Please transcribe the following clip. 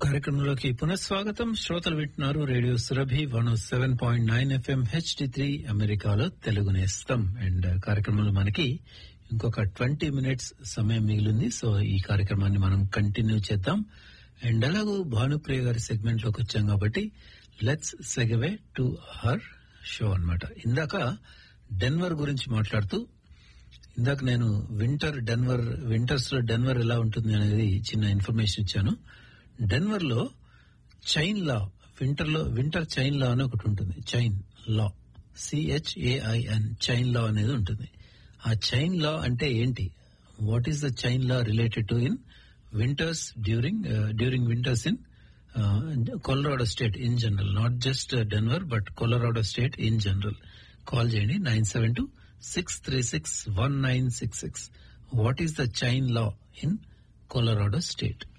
కార్యక్రమంలోకి పునఃస్వాగతం శ్రోతలు వింటున్నారు radio Surabhi one seven point nine FM HD three అమెరికాలో తెలుగు నేస్తం అండ్ కార్యక్రమంలో మనకి ఇంకొక ట్వంటీ మినిట్స్ సమయం మిగిలింది సో ఈ కార్యక్రమాన్ని మనం కంటిన్యూ చేద్దాం అండ్ అలాగూ భానుప్రియ గారి సెగ్మెంట్ లోకి వచ్చాం కాబట్టి let's segue to her show అన్నమాట ఇందాక డెన్వర్ గురించి మాట్లాడుతూ ఇందాక నేను వింటర్ డెన్వర్ వింటర్స్ లో డెన్వర్ ఎలా ఉంటుంది అనేది చిన్న ఇన్ఫర్మేషన్ ఇచ్చాను డెన్వర్ లో చైన్ లా వింటర్ లో వింటర్ చైన్ లా అని ఒకటి ఉంటుంది చైన్ లా సిహెచ్ఏఐఎన్ చైన్ లా అనేది ఉంటుంది ఆ చైన్ లా అంటే ఏంటి what is the chain law related to in winters during during winters in Colorado state in general not just Denver but Colorado state in general call చేయండి nine seven two six three six one nine six six what is the chain law in Colorado state